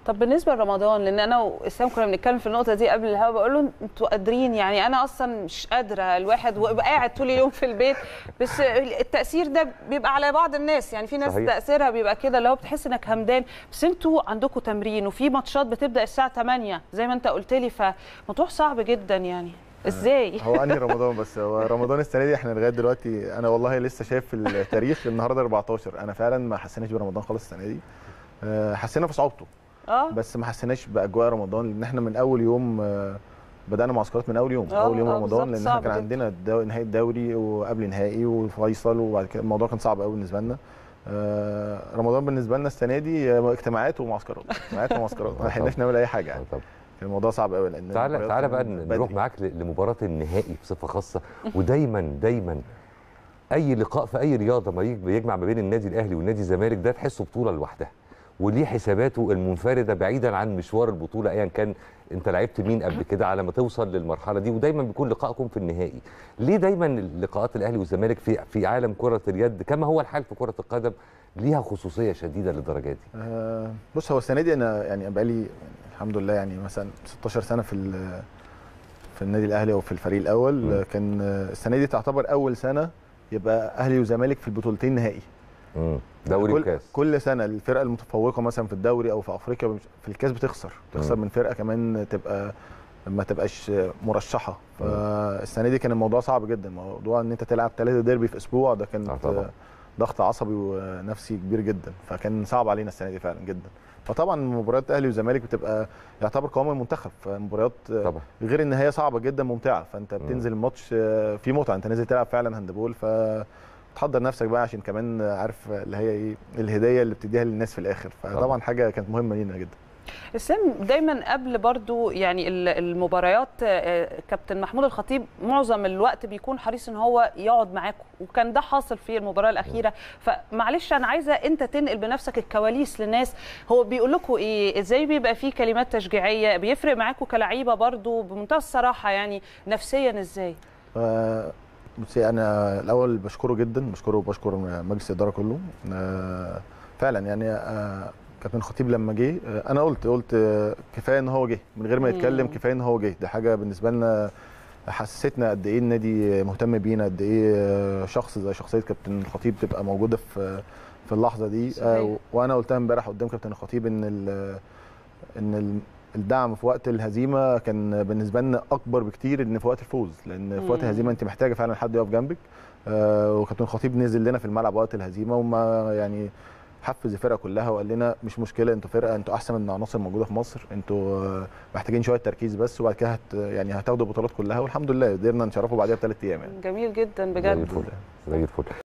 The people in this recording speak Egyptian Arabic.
طب بالنسبه لرمضان لان انا واسلام كنا بنتكلم في النقطه دي قبل الهوا بقول له انتوا قادرين يعني انا اصلا مش قادره الواحد ويبقى قاعد طول اليوم في البيت بس التاثير ده بيبقى على بعض الناس يعني في ناس صحيح. تاثيرها بيبقى كده اللي هو بتحس انك همدان بس انتوا عندكم تمرين وفي ماتشات بتبدا الساعه 8 زي ما انت قلت لي فموضوع صعب جدا يعني ازاي هو انهي رمضان بس هو رمضان السنه دي احنا لغايه دلوقتي انا والله لسه شايف في التاريخ النهارده 14 انا فعلا ما حسيناش برمضان خالص السنه دي آه، حسينا في صعوبته اه بس ما حسيناش باجواء رمضان لان احنا من اول يوم آه، بدانا معسكرات من اول يوم آه، اول يوم آه، رمضان بالظبط، لان احنا صعب كان جدا. عندنا الدو... نهائي الدوري وقبل نهائي وفيصل وبعد كده الموضوع كان صعب قوي بالنسبه لنا آه، رمضان بالنسبه لنا السنه دي آه، اجتماعات ومعسكرات اجتماعات ومعسكرات ما لحقناش نعمل اي حاجه يعني آه، طب كان الموضوع صعب قوي لان تعالى المباريات تعالى بقى كان نروح بدري. معاك ل- لمباراه النهائي بصفه خاصه ودايما دايما اي لقاء في اي رياضه ما يج- بيجمع ما بين النادي الاهلي والنادي الزمالك ده تحسه بطوله لوحدها وليه حساباته المنفرده بعيدا عن مشوار البطوله ايا كان انت لعبت مين قبل كده على ما توصل للمرحله دي ودايما بيكون لقائكم في النهائي ليه دايما لقاءات الاهلي والزمالك في في عالم كره اليد كما هو الحال في كره القدم ليها خصوصيه شديده للدرجه دي آه، بص هو السنه دي انا يعني بقالي يعني الحمد لله يعني مثلا 16 سنه في ال- في النادي الاهلي او في الفريق الاول مم. آه، كان آه، السنه دي تعتبر اول سنه يبقى اهلي وزمالك في البطولتين نهائي مم. دوري كل وكاس كل سنه الفرقه المتفوقه مثلا في الدوري او في افريقيا مش- في الكاس بتخسر بتخسر مم. من فرقه كمان تبقى ما تبقاش مرشحه فالسنه دي كان الموضوع صعب جدا موضوع ان انت تلعب ثلاثه ديربي في اسبوع ده كان آه طبعاً. ضغط عصبي ونفسي كبير جدا فكان صعب علينا السنه دي فعلا جدا فطبعا مباريات اهلي وزمالك بتبقى يعتبر قوام المنتخب فمباريات طبعا غير ان هي صعبه جدا ممتعه فانت بتنزل الماتش آه، في متعه انت نازل تلعب فعلا هاندبول ف تحضر نفسك بقى عشان كمان عارف اللي هي ايه الهديه اللي بتديها للناس في الاخر فطبعا طبعاً. حاجه كانت مهمه لينا جدا اسلام دايما قبل برضو يعني ال- المباريات آه، كابتن محمود الخطيب معظم الوقت بيكون حريص ان هو يقعد معاكم وكان ده حاصل في المباراه الاخيره فمعلش انا عايزه انت تنقل بنفسك الكواليس للناس هو بيقول لكم ايه ازاي بيبقى فيه كلمات تشجيعيه بيفرق معاكم كلعيبه برضو بمنتهى الصراحه يعني نفسيا ازاي آه، بصي انا الاول بشكره جدا بشكره وبشكر مجلس الاداره كله آه، فعلا يعني آه، كابتن خطيب لما جه آه، انا قلت قلت آه، كفايه ان هو جه من غير ما يتكلم مم. كفايه ان هو جه ده حاجه بالنسبه لنا حسستنا قد ايه النادي مهتم بينا قد ايه آه، شخص زي شخصيه كابتن الخطيب تبقى موجوده في في اللحظه دي صحيح. آه، وانا قلتها امبارح قدام كابتن الخطيب ان ال- ان ال- الدعم في وقت الهزيمه كان بالنسبه لنا اكبر بكتير ان في وقت الفوز لان في وقت مم. الهزيمه انت محتاجه فعلا حد يقف جنبك آه، وكابتن الخطيب نزل لنا في الملعب وقت الهزيمه وما يعني حفز الفرقه كلها وقال لنا مش مشكله انتوا فرقه انتوا احسن من عناصر موجوده في مصر انتوا آه، محتاجين شويه تركيز بس وبعد كده هت يعني هتاخدوا البطولات كلها والحمد لله قدرنا نشرفوا بعدها بثلاث ايام يعني جميل جدا زي بجد الفل زي الفل